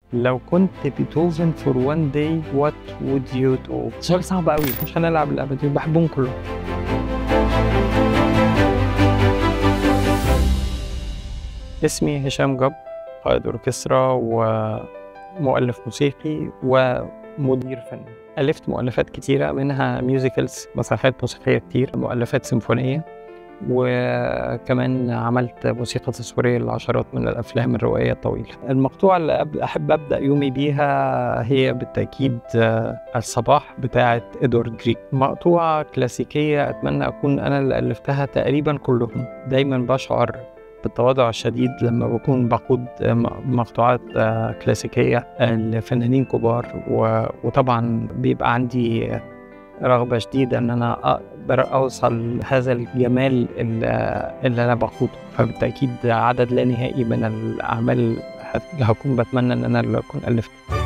لو كنت بيتهوفن فور وان داي وات وود يو دو سؤال صعب قوي مش هنلعب اللعبه دي بحبهم كلهم اسمي هشام جب قائد اوركسترا ومؤلف موسيقي ومدير فني ألفت مؤلفات كتيرة منها ميوزيكلز مسرحيات موسيقية كتير مؤلفات سيمفونية وكمان عملت موسيقى تصويرية لعشرات من الأفلام الروائية الطويلة المقطوعة اللي أب- أحب أبدأ يومي بيها هي بالتأكيد آه، الصباح بتاعة إدوارد جريك مقطوعة كلاسيكية أتمنى أكون أنا اللي ألفتها تقريبا كلهم دايما بشعر بالتواضع الشديد لما بكون بقود آه، م- مقطوعات آه، كلاسيكية آه، لفنانين كبار و- وطبعا بيبقى عندي رغبة شديدة إن أنا أقدر أوصل هذا الجمال اللي اللي أنا بقوده فبالتأكيد عدد لا نهائي من الأعمال اللي هكون بتمنى إن أنا اللي أكون ألفت